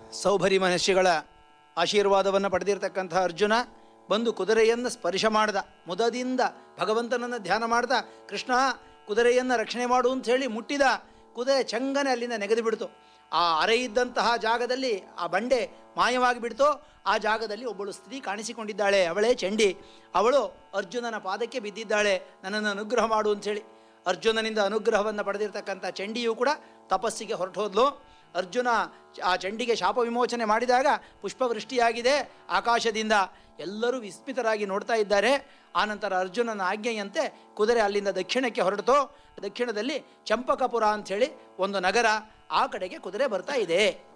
ಸೌಭರಿ ಮಹರ್ಷಿಗಳ ಆಶೀರ್ವಾದವನ್ನು ಪಡೆದಿರತಕ್ಕಂಥ ಅರ್ಜುನ ಬಂದು ಕುದುರೆಯನ್ನು ಸ್ಪರ್ಶ ಮಾಡ್ದ ಮುದದಿಂದ ಭಗವಂತನನ್ನು ಧ್ಯಾನ ಮಾಡ್ದ ಕೃಷ್ಣ ಕುದುರೆಯನ್ನು ರಕ್ಷಣೆ ಮಾಡು ಅಂತ ಹೇಳಿ ಮುಟ್ಟಿದ ಕುದುರೆ ಚಂಗನೆ ಅಲ್ಲಿಂದ ನೆಗೆದು ಬಿಡ್ತು ಆ ಅರೆ ಇದ್ದಂತಹ ಜಾಗದಲ್ಲಿ ಆ ಬಂಡೆ ಮಾಯವಾಗಿ ಬಿಡ್ತು ಆ ಜಾಗದಲ್ಲಿ ಒಬ್ಬಳು ಸ್ತ್ರೀ ಕಾಣಿಸಿಕೊಂಡಿದ್ದಾಳೆ ಅವಳೇ ಚಂಡಿ ಅವಳು ಅರ್ಜುನನ ಪಾದಕ್ಕೆ ಬಿದ್ದಿದ್ದಾಳೆ ನನ್ನನ್ನು ಅನುಗ್ರಹ ಮಾಡು ಅಂಥೇಳಿ ಅರ್ಜುನನಿಂದ ಅನುಗ್ರಹವನ್ನು ಪಡೆದಿರ್ತಕ್ಕಂಥ ಚಂಡಿಯು ಕೂಡ ತಪಸ್ಸಿಗೆ ಹೊರಟೋದ್ಲು ಅರ್ಜುನ ಆ ಚಂಡಿಗೆ ಶಾಪ ವಿಮೋಚನೆ ಮಾಡಿದಾಗ ಪುಷ್ಪವೃಷ್ಟಿಯಾಗಿದೆ ಆಕಾಶದಿಂದ ಎಲ್ಲರೂ ವಿಸ್ಮಿತರಾಗಿ ನೋಡ್ತಾ ಇದ್ದಾರೆ ಆನಂತರ ಅರ್ಜುನನ ಆಜ್ಞೆಯಂತೆ ಕುದುರೆ ಅಲ್ಲಿಂದ ದಕ್ಷಿಣಕ್ಕೆ ಹೊರಡ್ತು ದಕ್ಷಿಣದಲ್ಲಿ ಚಂಪಕಪುರ ಅಂಥೇಳಿ ಒಂದು ನಗರ ಆ ಕಡೆಗೆ ಕುದುರೆ ಬರ್ತಾ ಇದೆ